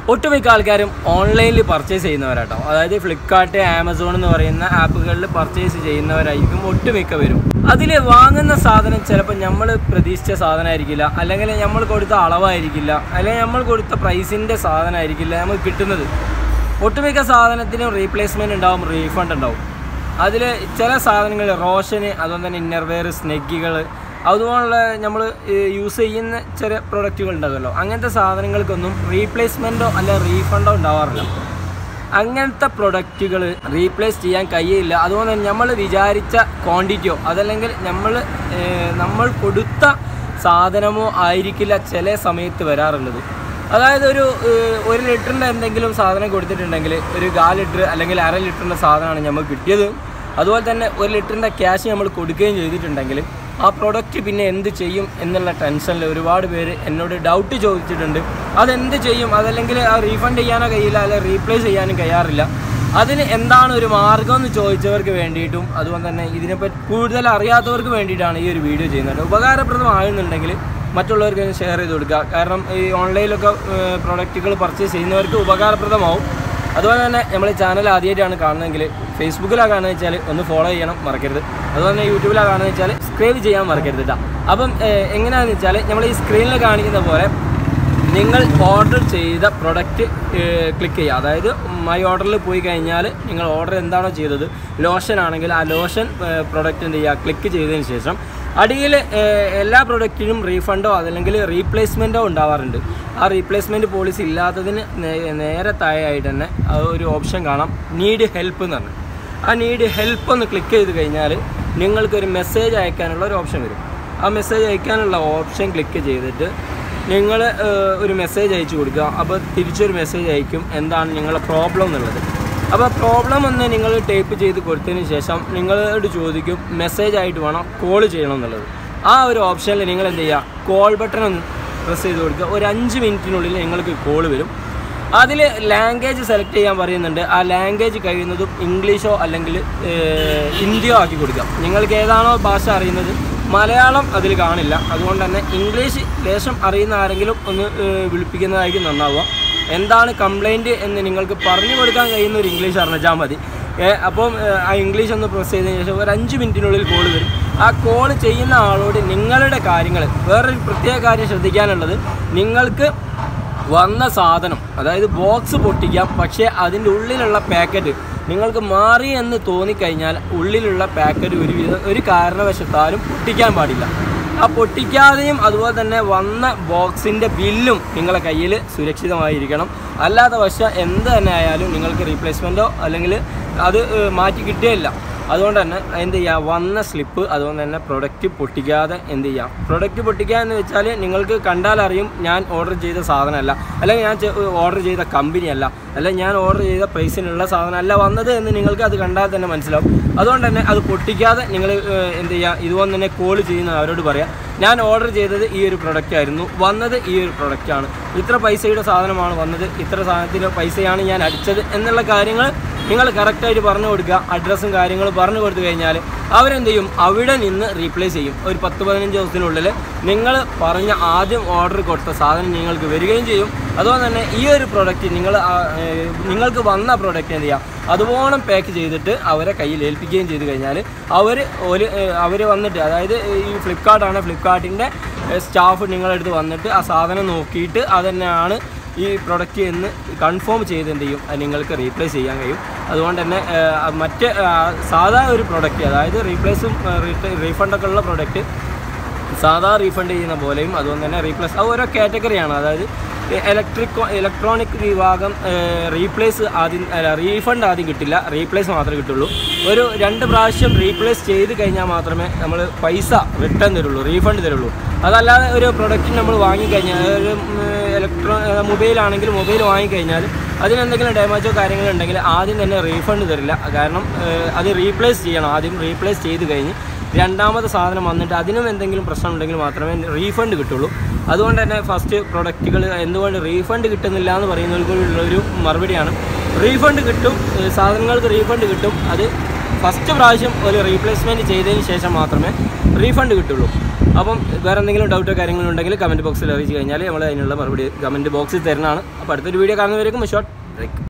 ഒട്ടുമിക്ക ആൾക്കാരും ഓൺലൈനിൽ പർച്ചേസ് ചെയ്യുന്നവരാട്ടോ അതായത് ഫ്ലിപ്കാർട്ട് ആമസോൺ എന്ന് പറയുന്ന ആപ്പുകളിൽ പർച്ചേസ് ചെയ്യുന്നവരായിരിക്കും ഒട്ടുമിക്ക വരും അതിൽ വാങ്ങുന്ന സാധനം ചിലപ്പോൾ നമ്മൾ പ്രതീക്ഷിച്ച സാധനമായിരിക്കില്ല അല്ലെങ്കിൽ നമ്മൾ കൊടുത്ത അളവായിരിക്കില്ല അല്ലെങ്കിൽ നമ്മൾ കൊടുത്ത പ്രൈസിൻ്റെ സാധനമായിരിക്കില്ല നമുക്ക് കിട്ടുന്നത് ഒട്ടുമിക്ക സാധനത്തിനും റീപ്ലേസ്മെൻറ്റ് ഉണ്ടാവും റീഫണ്ട് ഉണ്ടാവും അതിൽ ചില സാധനങ്ങൾ റോഷന് അതുപോലെ തന്നെ ഇന്നർവെയർ സ്നെഗികൾ അതുപോലുള്ള നമ്മൾ യൂസ് ചെയ്യുന്ന ചെറിയ പ്രൊഡക്റ്റുകൾ ഉണ്ടാകുമല്ലോ അങ്ങനത്തെ സാധനങ്ങൾക്കൊന്നും റീപ്ലേസ്മെൻറ്റോ അല്ല റീഫണ്ടോ ഉണ്ടാവാറില്ല അങ്ങനത്തെ പ്രൊഡക്റ്റുകൾ റീപ്ലേസ് ചെയ്യാൻ കഴിയില്ല അതുപോലെ തന്നെ നമ്മൾ വിചാരിച്ച ക്വാണ്ടിറ്റിയോ അതല്ലെങ്കിൽ നമ്മൾ നമ്മൾ കൊടുത്ത സാധനമോ ആയിരിക്കില്ല ചില സമയത്ത് വരാറുള്ളത് അതായത് ഒരു ഏഹ്, ഒരു ലിറ്ററിൻ്റെ എന്തെങ്കിലും സാധനം കൊടുത്തിട്ടുണ്ടെങ്കിൽ ഒരു കാൽ ലിറ്റർ അല്ലെങ്കിൽ അര ലിറ്ററിൻ്റെ സാധനമാണ് നമുക്ക് കിട്ടിയത് അതുപോലെ തന്നെ ഒരു ലിറ്ററിൻ്റെ ക്യാഷ് നമ്മൾ കൊടുക്കുകയും ചെയ്തിട്ടുണ്ടെങ്കിൽ ആ പ്രൊഡക്റ്റ് പിന്നെ എന്ത് ചെയ്യും എന്നുള്ള ടെൻഷനിൽ ഒരുപാട് പേര് എന്നോട് ഡൗട്ട് ചോദിച്ചിട്ടുണ്ട് അതെന്ത് ചെയ്യും അതല്ലെങ്കിൽ ആ റീഫണ്ട് ചെയ്യാനോ കഴിയില്ല അല്ലെങ്കിൽ റീപ്ലേസ് ചെയ്യാനും കഴിയാറില്ല അതിന് എന്താണ് ഒരു മാർഗം എന്ന് ചോദിച്ചവർക്ക് വേണ്ടിയിട്ടും അതുപോലെ തന്നെ ഇതിനെപ്പറ്റി കൂടുതൽ അറിയാത്തവർക്ക് വേണ്ടിയിട്ടാണ് ഈ ഒരു വീഡിയോ ചെയ്യുന്നത് ഉപകാരപ്രദമാകുന്നുണ്ടെങ്കിൽ മറ്റുള്ളവർക്ക് ഷെയർ ചെയ്ത് കൊടുക്കുക കാരണം ഈ ഓൺലൈനിലൊക്കെ പ്രൊഡക്റ്റുകൾ പർച്ചേസ് ചെയ്യുന്നവർക്ക് ഉപകാരപ്രദമാവും അതുപോലെ തന്നെ നമ്മൾ ഈ ചാനൽ ആദ്യമായിട്ടാണ് കാണുന്നതെങ്കിൽ ഫേസ്ബുക്കിലാണ് കാണുന്നത് വെച്ചാൽ ഒന്ന് ഫോളോ ചെയ്യണം മറക്കരുത് അതുപോലെ തന്നെ യൂട്യൂബിലാണ് കാണുന്നത് വെച്ചാൽ സബ്സ്ക്രൈബ് ചെയ്യാൻ മറക്കരുത് കേട്ടോ അപ്പം ഏഹ്, എങ്ങനെയാണെന്ന് വെച്ചാൽ നമ്മൾ ഈ സ്ക്രീനിൽ കാണിക്കുന്ന പോലെ നിങ്ങൾ ഓർഡർ ചെയ്ത പ്രൊഡക്റ്റ് ക്ലിക്ക് ചെയ്യുക അതായത് മൈ ഓർഡറിൽ പോയി കഴിഞ്ഞാൽ നിങ്ങൾ ഓർഡർ എന്താണോ ചെയ്തത് ലോഷൻ ആണെങ്കിൽ ആ ലോഷൻ പ്രൊഡക്റ്റ് എന്ത് ചെയ്യുക ക്ലിക്ക് ചെയ്തതിന് ശേഷം അടിയിൽ എല്ലാ പ്രൊഡക്റ്റിനും റീഫണ്ടോ അതല്ലെങ്കിൽ റീപ്ലേസ്മെൻറ്റോ ഉണ്ടാവാറുണ്ട് ആ റീപ്ലേസ്മെൻറ്റ് പോളിസി ഇല്ലാത്തതിന് നേ- നേരെ താഴെയായിട്ട് തന്നെ ആ ഒരു ഓപ്ഷൻ കാണാം നീഡ് ഹെൽപ്പ് എന്ന് പറഞ്ഞു ആ നീഡ് ഹെൽപ്പ് ഒന്ന് ക്ലിക്ക് ചെയ്ത് കഴിഞ്ഞാൽ നിങ്ങൾക്കൊരു മെസ്സേജ് അയക്കാനുള്ള ഒരു ഓപ്ഷൻ വരും ആ മെസ്സേജ് അയക്കാനുള്ള ഓപ്ഷൻ ക്ലിക്ക് ചെയ്തിട്ട് നിങ്ങൾ ഒരു മെസ്സേജ് അയച്ചു കൊടുക്കുക അപ്പോൾ തിരിച്ചൊരു മെസ്സേജ് അയക്കും എന്താണ് നിങ്ങളുടെ പ്രോബ്ലം എന്നുള്ളത് അപ്പോൾ പ്രോബ്ലം ഒന്ന് നിങ്ങൾ ടൈപ്പ് ചെയ്ത് കൊടുത്തതിന് ശേഷം നിങ്ങളോട് ചോദിക്കും മെസ്സേജ് ആയിട്ട് വേണം കോൾ ചെയ്യണം എന്നുള്ളത് ആ ഒരു ഓപ്ഷനിൽ നിങ്ങൾ എന്ത് ചെയ്യുക കോൾ ബട്ടൺ ഒന്ന് പ്രസ് ചെയ്ത് കൊടുക്കുക ഒരു അഞ്ച് മിനിറ്റിനുള്ളിൽ നിങ്ങൾക്ക് കോൾ വരും അതിൽ ലാംഗ്വേജ് സെലക്ട് ചെയ്യാൻ പറയുന്നുണ്ട് ആ ലാംഗ്വേജ് കഴിയുന്നതും ഇംഗ്ലീഷോ അല്ലെങ്കിൽ ഏഹ്, ഹിന്ദിയോ ആക്കി കൊടുക്കാം നിങ്ങൾക്ക് ഏതാണോ ഭാഷ അറിയുന്നത് മലയാളം അതിൽ കാണില്ല അതുകൊണ്ട് തന്നെ ഇംഗ്ലീഷ് ലേശം അറിയുന്ന ആരെങ്കിലും ഒന്ന് ഏഹ്, വിളിപ്പിക്കുന്നതായിരിക്കും നന്നാവുക എന്താണ് കംപ്ലൈൻറ്റ് എന്ന് നിങ്ങൾക്ക് പറഞ്ഞു കൊടുക്കാൻ കഴിയുന്ന ഒരു ഇംഗ്ലീഷ് അറിഞ്ഞാൽ മതി ഏ, അപ്പം ഏ, ആ ഇംഗ്ലീഷ് ഒന്ന് പ്രസ് ചെയ്തതിന് ശേഷം ഒരു അഞ്ച് മിനിറ്റിനുള്ളിൽ കോൾ വരും ആ കോൾ ചെയ്യുന്ന ആളോട് നിങ്ങളുടെ കാര്യങ്ങൾ വേറൊരു പ്രത്യേക കാര്യം ശ്രദ്ധിക്കാനുള്ളത് നിങ്ങൾക്ക് വന്ന സാധനം അതായത് ബോക്സ് പൊട്ടിക്കാം പക്ഷേ അതിൻ്റെ ഉള്ളിലുള്ള പാക്കറ്റ് നിങ്ങൾക്ക് മാറി എന്ന് തോന്നിക്കഴിഞ്ഞാൽ ഉള്ളിലുള്ള പാക്കറ്റ് ഒരു വിധ ഒരു കാരണവശത്താലും പൊട്ടിക്കാൻ പാടില്ല ആ പൊട്ടിക്കാതെയും അതുപോലെ തന്നെ വന്ന ബോക്സിൻ്റെ ബില്ലും നിങ്ങളെ കയ്യിൽ സുരക്ഷിതമായിരിക്കണം അല്ലാത്ത വശ എന്ത് തന്നെ ആയാലും നിങ്ങൾക്ക് റീപ്ലേസ്മെൻറ്റോ അല്ലെങ്കിൽ അത് ഏഹ്, മാറ്റി കിട്ടുകയില്ല അതുകൊണ്ട് തന്നെ എന്ത് ചെയ്യുക വന്ന സ്ലിപ്പ് അതുകൊണ്ട് തന്നെ പ്രൊഡക്റ്റ് പൊട്ടിക്കാതെ എന്ത് ചെയ്യാം പ്രൊഡക്റ്റ് പൊട്ടിക്കുക എന്ന് വെച്ചാൽ നിങ്ങൾക്ക് കണ്ടാലറിയും ഞാൻ ഓർഡർ ചെയ്ത സാധനമല്ല അല്ലെങ്കിൽ ഞാൻ ഓർഡർ ചെയ്ത കമ്പനിയല്ല അല്ലെങ്കിൽ ഞാൻ ഓർഡർ ചെയ്ത പ്രൈസിനുള്ള സാധനമല്ല വന്നത് എന്ന് നിങ്ങൾക്ക് അത് കണ്ടാൽ തന്നെ മനസ്സിലാവും അതുകൊണ്ട് തന്നെ അത് പൊട്ടിക്കാതെ നിങ്ങൾ എന്ത് ചെയ്യുക ഇതുപോലെ തന്നെ കോൾ ചെയ്യുന്ന അവരോട് പറയാം ഞാൻ ഓർഡർ ചെയ്തത് ഈ ഒരു പ്രൊഡക്റ്റ് ആയിരുന്നു വന്നത് ഈ ഒരു പ്രൊഡക്റ്റാണ് ഇത്ര പൈസയുടെ സാധനമാണ് വന്നത് ഇത്ര സാധനത്തിൻ്റെ പൈസയാണ് ഞാൻ അടിച്ചത് എന്നുള്ള കാര്യങ്ങൾ നിങ്ങൾ കറക്റ്റായിട്ട് പറഞ്ഞു കൊടുക്കുക അഡ്രസ്സും കാര്യങ്ങളും പറഞ്ഞു കൊടുത്തു കഴിഞ്ഞാൽ അവരെന്ത് ചെയ്യും അവിടെ നിന്ന് റീപ്ലേസ് ചെയ്യും ഒരു പത്ത് പതിനഞ്ച് ദിവസത്തിനുള്ളിൽ നിങ്ങൾ പറഞ്ഞ ആദ്യം ഓർഡർ കൊടുത്ത സാധനം നിങ്ങൾക്ക് വരികയും ചെയ്യും അതുപോലെ തന്നെ ഈ ഒരു പ്രൊഡക്റ്റ് നിങ്ങൾ ആ, ഏഹ്, നിങ്ങൾക്ക് വന്ന പ്രൊഡക്റ്റ് എന്ത് ചെയ്യുക അതുപോലെ പാക്ക് ചെയ്തിട്ട് അവരെ കയ്യിൽ ഏൽപ്പിക്കുകയും ചെയ്ത് കഴിഞ്ഞാൽ അവർ ഒരു അവർ വന്നിട്ട് അതായത് ഈ ഫ്ലിപ്കാർട്ടാണ് ഫ്ലിപ്കാർട്ടിൻ്റെ സ്റ്റാഫ് നിങ്ങളടുത്ത് വന്നിട്ട് ആ സാധനം നോക്കിയിട്ട് അതന്നെയാണ് ഈ പ്രൊഡക്റ്റ് എന്ന് കൺഫേം ചെയ്ത് എന്ത് ചെയ്യും അത് നിങ്ങൾക്ക് റീപ്ലേസ് ചെയ്യാൻ കഴിയും അതുകൊണ്ട് തന്നെ ആ, മറ്റ് ആ, സാധാ ഒരു പ്രൊഡക്റ്റ് അതായത് റീപ്ലേസും റീഫണ്ടൊക്കെ ഉള്ള പ്രൊഡക്റ്റ് സാധാ റീഫണ്ട് ചെയ്യുന്ന പോലെയും അതുകൊണ്ട് തന്നെ റീപ്ലേസ് അത് ഓരോ കാറ്റഗറിയാണ് അതായത് ഇലക്ട്രിക് ഇലക്ട്രോണിക് വിഭാഗം റീപ്ലേസ് ആദ്യം അല്ല റീഫണ്ട് ആദ്യം കിട്ടില്ല റീപ്ലേസ് മാത്രമേ കിട്ടുള്ളൂ ഒരു രണ്ട് പ്രാവശ്യം റീപ്ലേസ് ചെയ്ത് കഴിഞ്ഞാൽ മാത്രമേ നമ്മൾ പൈസ റിട്ടേൺ തരുള്ളൂ റീഫണ്ട് തരുള്ളൂ അതല്ലാതെ ഒരു പ്രൊഡക്റ്റ് നമ്മൾ വാങ്ങിക്കഴിഞ്ഞാൽ ഒരു ഇലക്ട്രോ മൊബൈൽ ആണെങ്കിൽ മൊബൈൽ വാങ്ങിക്കഴിഞ്ഞാൽ അതിനെന്തെങ്കിലും ഡാമേജോ കാര്യങ്ങളോ ഉണ്ടെങ്കിൽ ആദ്യം തന്നെ റീഫണ്ട് തരില്ല കാരണം ഏഹ്, അത് റീപ്ലേസ് ചെയ്യണം ആദ്യം റീപ്ലേസ് ചെയ്ത് കഴിഞ്ഞ് രണ്ടാമത്തെ സാധനം വന്നിട്ട് അതിനും എന്തെങ്കിലും പ്രശ്നം ഉണ്ടെങ്കിൽ മാത്രമേ റീഫണ്ട് കിട്ടുള്ളൂ അതുകൊണ്ട് തന്നെ ഫസ്റ്റ് പ്രൊഡക്റ്റുകൾ എന്തുകൊണ്ട് റീഫണ്ട് കിട്ടുന്നില്ല എന്ന് പറയുന്നവർക്കുള്ള ഒരു മറുപടിയാണ് റീഫണ്ട് കിട്ടും ഏഹ് സാധനങ്ങൾക്ക് റീഫണ്ട് കിട്ടും അത് ഫസ്റ്റ് പ്രാവശ്യം ഒരു റീപ്ലേസ്മെൻറ്റ് ചെയ്തതിന് ശേഷം മാത്രമേ റീഫണ്ട് കിട്ടുള്ളൂ അപ്പം വേറെ എന്തെങ്കിലും ഡൗട്ടോ കാര്യങ്ങളോ ഉണ്ടെങ്കിൽ കമൻറ്റ് ബോക്സിൽ അറിയിച്ച് കഴിഞ്ഞാൽ നമ്മൾ അതിനുള്ള മറുപടി കമൻറ്റ് ബോക്സിൽ തരുന്നതാണ് അപ്പോൾ അടുത്തൊരു വീഡിയോ കാണുന്നവരേക്കും ഷോർട്ട് ബ്രേക്ക്